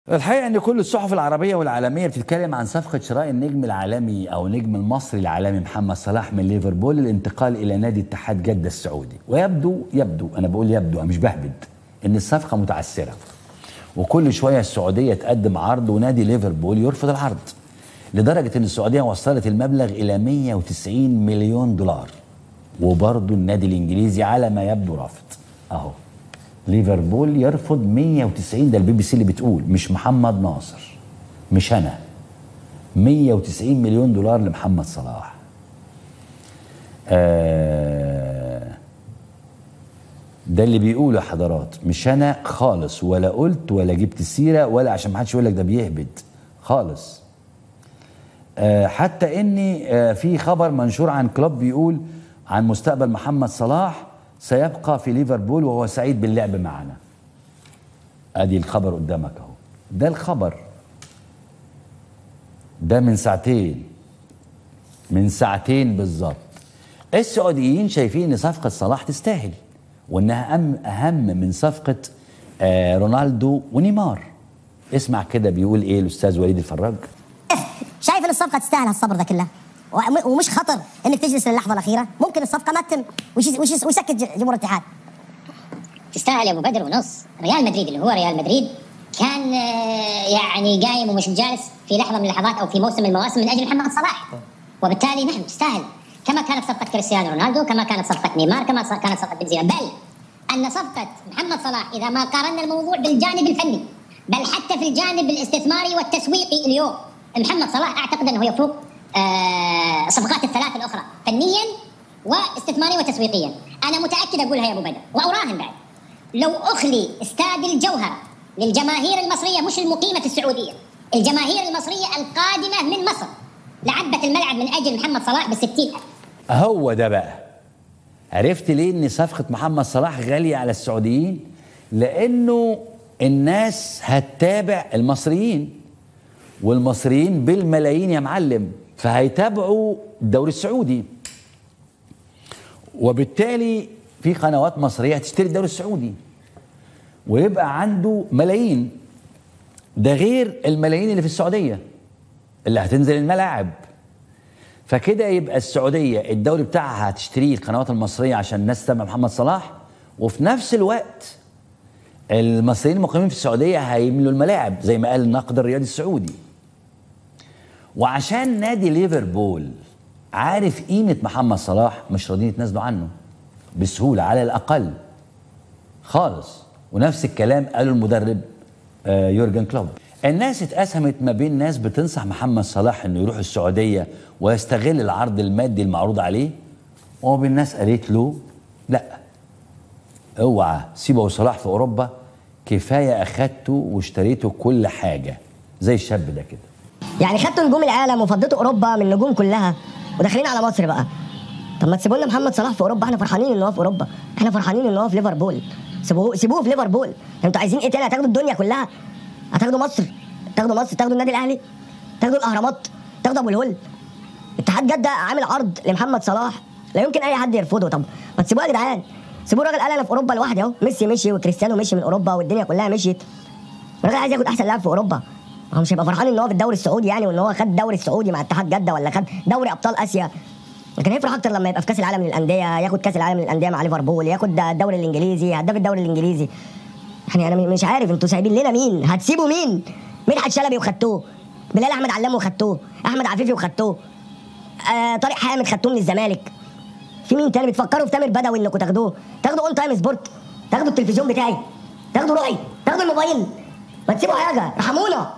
الحقيقه ان كل الصحف العربيه والعالميه بتتكلم عن صفقه شراء النجم العالمي او النجم المصري العالمي محمد صلاح من ليفربول للانتقال الى نادي اتحاد جده السعودي ويبدو يبدو انا بقول يبدو انا مش بهبد ان الصفقه متعثره وكل شويه السعوديه تقدم عرض ونادي ليفربول يرفض العرض لدرجه ان السعوديه وصلت المبلغ الى 190 مليون دولار وبرضه النادي الانجليزي على ما يبدو رافض اهو ليفربول يرفض 190 ده البي بي سي اللي بتقول مش محمد ناصر مش انا 190 مليون دولار لمحمد صلاح آه ده اللي بيقوله يا حضرات مش انا خالص ولا قلت ولا جبت السيره ولا عشان ما حدش يقول لك ده بيهبد خالص آه حتى اني آه في خبر منشور عن كلوب بيقول عن مستقبل محمد صلاح سيبقى في ليفربول وهو سعيد باللعب معنا ادي الخبر قدامك اهو ده الخبر ده من ساعتين من ساعتين بالظبط السعوديين شايفين ان صفقه صلاح تستاهل وانها أم اهم من صفقه آه رونالدو ونيمار اسمع كده بيقول ايه الاستاذ وليد الفراج شايف ان الصفقه تستاهل هالصبر ده كله وم- ومش خطر انك تجلس للحظه الاخيره ممكن الصفقه ما تتم وش وش ويسكت ج- جمهور الاتحاد تستاهل يا ابو بدر ونص ريال مدريد اللي هو ريال مدريد كان آه، يعني قايم ومش جالس في لحظه من اللحظات او في موسم من المواسم من اجل محمد صلاح وبالتالي نعم تستاهل كما كانت صفقه كريستيانو رونالدو كما كانت صفقه نيمار كما ص- كانت صفقه بنزيما بل ان صفقه محمد صلاح اذا ما قارنا الموضوع بالجانب الفني بل حتى في الجانب الاستثماري والتسويقي اليوم محمد صلاح اعتقد انه يفوق آه، الصفقات الثلاث الاخرى فنيا واستثماريا وتسويقيا انا متاكد اقولها يا ابو بدر واراهن بعد لو اخلي استاد الجوهره للجماهير المصريه مش المقيمه في السعوديه الجماهير المصريه القادمه من مصر لعبت الملعب من اجل محمد صلاح ب 60000 هو ده بقى عرفت ليه ان صفقه محمد صلاح غاليه على السعوديين لانه الناس هتتابع المصريين والمصريين بالملايين يا معلم فهيتابعوا الدوري السعودي وبالتالي في قنوات مصريه هتشتري الدوري السعودي ويبقى عنده ملايين ده غير الملايين اللي في السعوديه اللي هتنزل الملاعب فكده يبقى السعوديه الدوري بتاعها هتشتريه القنوات المصريه عشان الناس تتابع محمد صلاح وفي نفس الوقت المصريين المقيمين في السعوديه هيملوا الملاعب زي ما قال الناقد الرياضي السعودي وعشان نادي ليفربول عارف قيمه محمد صلاح مش راضيين يتنازلوا عنه بسهوله على الاقل خالص ونفس الكلام قاله المدرب آه، يورجن كلوب الناس اتقسمت ما بين ناس بتنصح محمد صلاح انه يروح السعوديه ويستغل العرض المادي المعروض عليه وما بين ناس قالت له لا اوعى سيبه صلاح في اوروبا كفايه اخدته واشتريته كل حاجه زي الشاب ده كده يعني خدتوا نجوم العالم وفضيتوا اوروبا من النجوم كلها وداخلين على مصر بقى طب ما تسيبوا لنا محمد صلاح في اوروبا احنا فرحانين ان هو في اوروبا احنا فرحانين ان هو في ليفربول سيبوه سيبوه في ليفربول انتوا عايزين ايه تاني هتاخدوا الدنيا كلها هتاخدوا مصر تاخدوا مصر تاخدوا النادي الاهلي تاخدوا الاهرامات تاخدوا ابو الهول اتحاد جده عامل عرض لمحمد صلاح لا يمكن اي حد يرفضه طب ما تسيبوه يا جدعان سيبوه الراجل قال انا في اوروبا لوحدي اهو ميسي مشي وكريستيانو مشي من اوروبا والدنيا كلها مشيت الراجل عايز ياخد احسن لاعب في اوروبا هو مش هيبقى فرحان ان هو في الدوري السعودي يعني وان هو خد الدوري السعودي مع اتحاد جده ولا خد دوري ابطال اسيا لكن هيفرح اكتر لما يبقى في كاس العالم للانديه ياخد كاس العالم للانديه مع ليفربول ياخد الدوري الانجليزي هداف الدوري الانجليزي يعني انا مش عارف انتوا سايبين لنا مين هتسيبوا مين مدحت شلبي وخدتوه بلال احمد علام وخدتوه احمد عفيفي وخدتوه آه طارق حامد خدتوه من الزمالك في مين تاني بتفكروا في تامر بدوي انكم تاخدوه تاخدوا اون تايم سبورت تاخدوا التلفزيون بتاعي تاخدوا رؤي تاخدوا الموبايل ما تسيبوا حاجه ارحمونا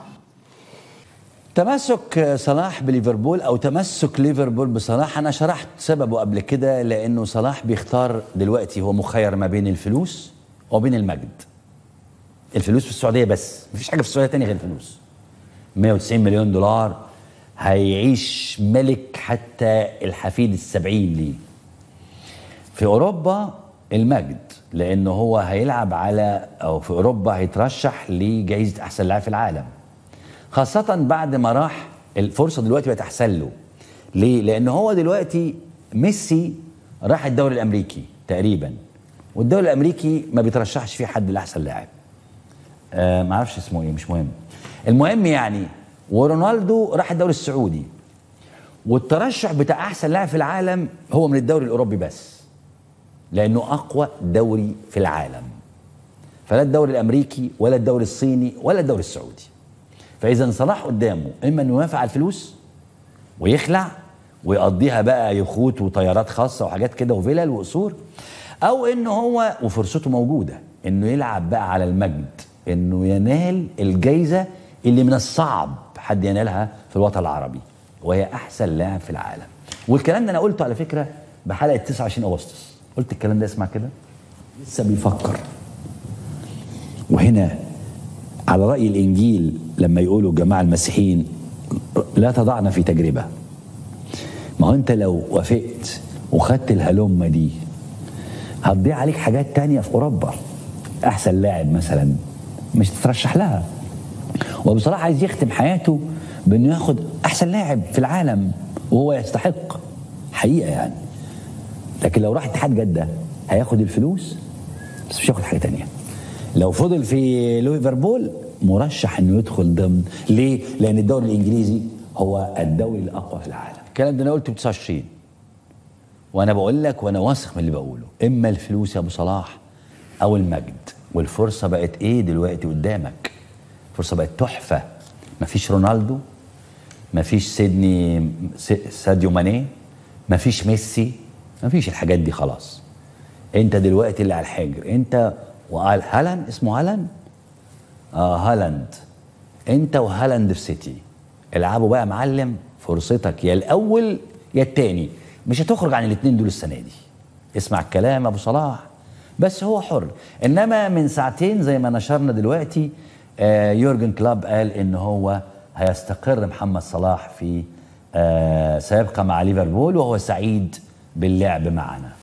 تمسك صلاح بليفربول او تمسك ليفربول بصلاح انا شرحت سببه قبل كده لانه صلاح بيختار دلوقتي هو مخير ما بين الفلوس وبين المجد الفلوس في السعوديه بس مفيش حاجه في السعوديه تاني غير الفلوس 190 مليون دولار هيعيش ملك حتى الحفيد السبعين ليه في اوروبا المجد لانه هو هيلعب على او في اوروبا هيترشح لجائزه احسن لاعب في العالم خاصة بعد ما راح الفرصة دلوقتي بقت أحسن له ليه؟ لأن هو دلوقتي ميسي راح الدوري الأمريكي تقريبا والدوري الأمريكي ما بيترشحش فيه حد لأحسن لاعب آه ما اعرفش اسمه ايه مش مهم المهم يعني ورونالدو راح الدوري السعودي والترشح بتاع احسن لاعب في العالم هو من الدوري الاوروبي بس لانه اقوى دوري في العالم فلا الدوري الامريكي ولا الدوري الصيني ولا الدوري السعودي فاذا صلاح قدامه اما انه يوافق على الفلوس ويخلع ويقضيها بقى يخوت وطيارات خاصه وحاجات كده وفلل وقصور او انه هو وفرصته موجوده انه يلعب بقى على المجد انه ينال الجايزه اللي من الصعب حد ينالها في الوطن العربي وهي احسن لاعب في العالم والكلام ده انا قلته على فكره بحلقه 29 اغسطس قلت الكلام ده اسمع كده لسه بيفكر وهنا على رأي الإنجيل لما يقولوا الجماعة المسيحيين لا تضعنا في تجربة ما هو أنت لو وافقت وخدت الهلمة دي هتضيع عليك حاجات تانية في أوروبا أحسن لاعب مثلا مش تترشح لها وبصراحة عايز يختم حياته بأنه ياخد أحسن لاعب في العالم وهو يستحق حقيقة يعني لكن لو راح اتحاد جدة هياخد الفلوس بس مش هياخد حاجة تانية لو فضل في ليفربول مرشح انه يدخل ضمن ليه؟ لان الدوري الانجليزي هو الدوري الاقوى في العالم. الكلام ده انا قلته ب 29 وانا بقول لك وانا واثق من اللي بقوله اما الفلوس يا ابو صلاح او المجد والفرصه بقت ايه دلوقتي قدامك؟ الفرصه بقت تحفه مفيش رونالدو مفيش سيدني س- ساديو ماني مفيش ميسي مفيش الحاجات دي خلاص انت دلوقتي اللي على الحجر انت وقال هالاند اسمه هالاند اه هالاند انت وهالاند في سيتي العبوا بقى يا معلم فرصتك يا الاول يا التاني مش هتخرج عن الاثنين دول السنه دي اسمع الكلام يا ابو صلاح بس هو حر انما من ساعتين زي ما نشرنا دلوقتي آه يورجن كلاب قال ان هو هيستقر محمد صلاح في آه سيبقى مع ليفربول وهو سعيد باللعب معنا